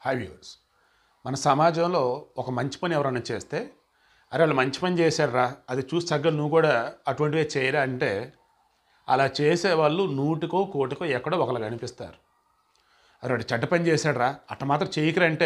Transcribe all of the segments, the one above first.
high viewers మన సమాజంలో ఒక మంచి పని ఎవరైనా చేస్తే అరే వాళ్ళు మంచి పని చేశారా అది చూసి తగ్గ నువ్వు కూడా అటువంటివే చేయరా అంటే అలా చేసే వాళ్ళు నూటికో కోటికో ఎక్కడో ఒకరు కనిపిస్తారు అరే వాడు చెడ్డ పని చేశాడురా అట్ట మాత్రం చేయకరంటే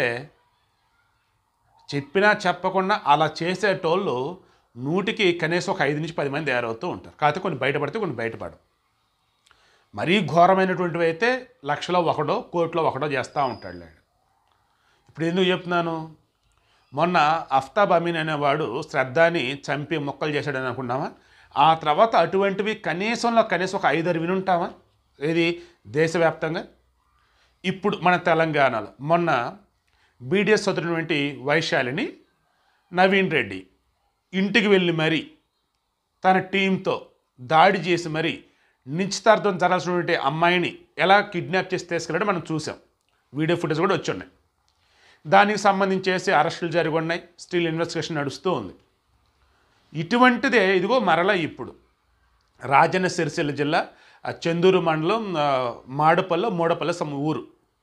చెప్పినా చెప్పకుండా అలా చేసేటోళ్ళు నూటికి కనీసం ఒక ఐదు నుంచి పది మంది తయారవుతూ ఉంటారు కాకపోతే కొన్ని బయటపడితే కొన్ని బయటపడవు మరీ ఘోరమైనటువంటివి అయితే లక్షలో ఒకడో కోటిలో ఒకడో చేస్తూ ఉంటాడు లేడు ఇప్పుడు ఎందుకు చెప్తున్నాను మొన్న అఫ్తాబ్ అమీన్ అనేవాడు శ్రద్ధాని చంపి మొక్కలు చేశాడని అనుకున్నామా ఆ తర్వాత అటువంటివి కనీసంలో కనీసం ఒక ఐదారు వినుంటామా ఇది దేశవ్యాప్తంగా ఇప్పుడు మన తెలంగాణలో మొన్న బీడిఎస్ చదివినటువంటి వైశాలిని నవీన్ రెడ్డి ఇంటికి వెళ్ళి మరీ తన టీంతో దాడి చేసి మరీ నిశ్చితార్థం జరాల్సినటువంటి అమ్మాయిని ఎలా కిడ్నాప్ చేసి తీసుకెళ్ళాడో మనం చూసాం వీడియో ఫుటేజ్ కూడా వచ్చి ఉన్నాయి దానికి సంబంధించేసి అరెస్టులు జరిగి ఉన్నాయి స్టిల్ ఇన్వెస్టిగేషన్ నడుస్తూ ఉంది ఇటువంటిదే ఇదిగో మరలా ఇప్పుడు రాజన్న సిరిసిల్ల జిల్లా ఆ చందూరు మండలం ఆ, మాడపల్లి మూడపల్లి సమ ఊరు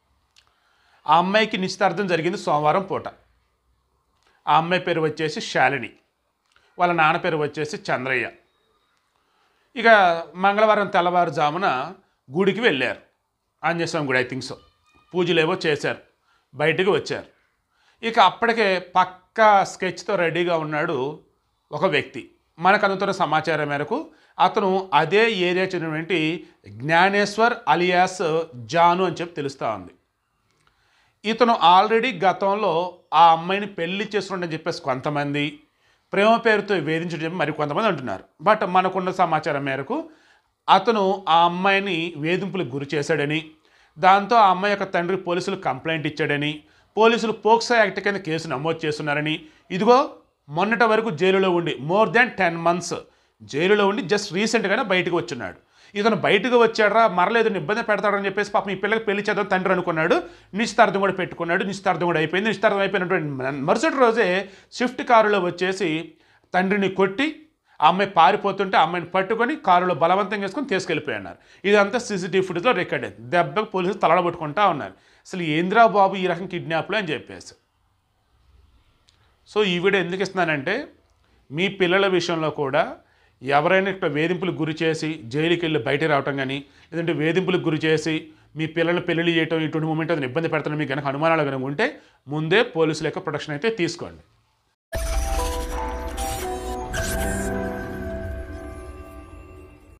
ఆ అమ్మాయికి నిశ్చితార్థం జరిగింది సోమవారం పూట ఆ అమ్మాయి పేరు వచ్చేసి శాలిని వాళ్ళ నాన్న పేరు వచ్చేసి చంద్రయ్య ఇక మంగళవారం తెల్లవారుజామున గుడికి వెళ్ళారు ఆంజనేయ స్వామి గుడి ఐ థింక్ సో పూజలు ఏవో చేశారు బయటికి వచ్చారు ఇక అప్పటికే పక్కా స్కెచ్తో రెడీగా ఉన్నాడు ఒక వ్యక్తి మనకు అందుతున్న సమాచారం మేరకు అతను అదే ఏరియా చెందినటువంటి జ్ఞానేశ్వర్ అలియాస్ జాను అని చెప్పి తెలుస్తూ ఉంది ఇతను ఆల్రెడీ గతంలో ఆ అమ్మాయిని పెళ్లి చేస్తున్నాడని చెప్పేసి కొంతమంది ప్రేమ పేరుతో వేధించడం చెప్పి మరి కొంతమంది అంటున్నారు బట్ మనకున్న సమాచారం మేరకు అతను ఆ అమ్మాయిని వేధింపులకు గురి చేశాడని దాంతో ఆ అమ్మాయి యొక్క తండ్రి పోలీసులు కంప్లైంట్ ఇచ్చాడని పోలీసులు పోక్సో యాక్ట్ కింద కేసు నమోదు చేస్తున్నారని ఇదిగో మొన్నటి వరకు జైలులో ఉండి మోర్ దాన్ టెన్ మంత్స్ జైలులో ఉండి జస్ట్ రీసెంట్గానే బయటకు వచ్చున్నాడు ఇతను బయటకు వచ్చాడరా మరలేదు ఇబ్బంది పెడతాడని చెప్పేసి పాపం ఈ పిల్లకి పెళ్లి చేద్దాం తండ్రి అనుకున్నాడు నిశ్చితార్థం కూడా పెట్టుకున్నాడు నిశ్చితార్థం కూడా అయిపోయింది నిశ్చితార్థం అయిపోయినటువంటి మ- మరుసటి రోజే స్విఫ్ట్ కారులో వచ్చేసి తండ్రిని కొట్టి ఆ అమ్మాయి పారిపోతుంటే ఆ అమ్మాయిని పట్టుకొని కారులో బలవంతం చేసుకొని తీసుకెళ్ళిపోయినారు ఇదంతా సీసీటీవీ ఫుటేజ్లో రికార్డ్ అయింది దెబ్బకు పోలీసులు తలడబట్టుకుంటా ఉన్నారు అసలు ఏంద్రా బాబు ఈ రకం కిడ్నాప్లు అని చెప్పేసి సో ఈ వీడియో ఎందుకు ఇస్తున్నానంటే మీ పిల్లల విషయంలో కూడా ఎవరైనా ఇట్లా వేధింపులకు గురి చేసి జైలుకి వెళ్ళి బయట రావటం కానీ లేదంటే వేధింపులకు గురి చేసి మీ పిల్లల్ని పెళ్లి చేయటం ఇటువంటి మూమెంట్ అతను ఇబ్బంది పెడతాను మీకు కనుక అనుమానాలు కనుక ఉంటే ముందే పోలీసుల యొక్క ప్రొటెక్షన్ అయితే తీసుకోండి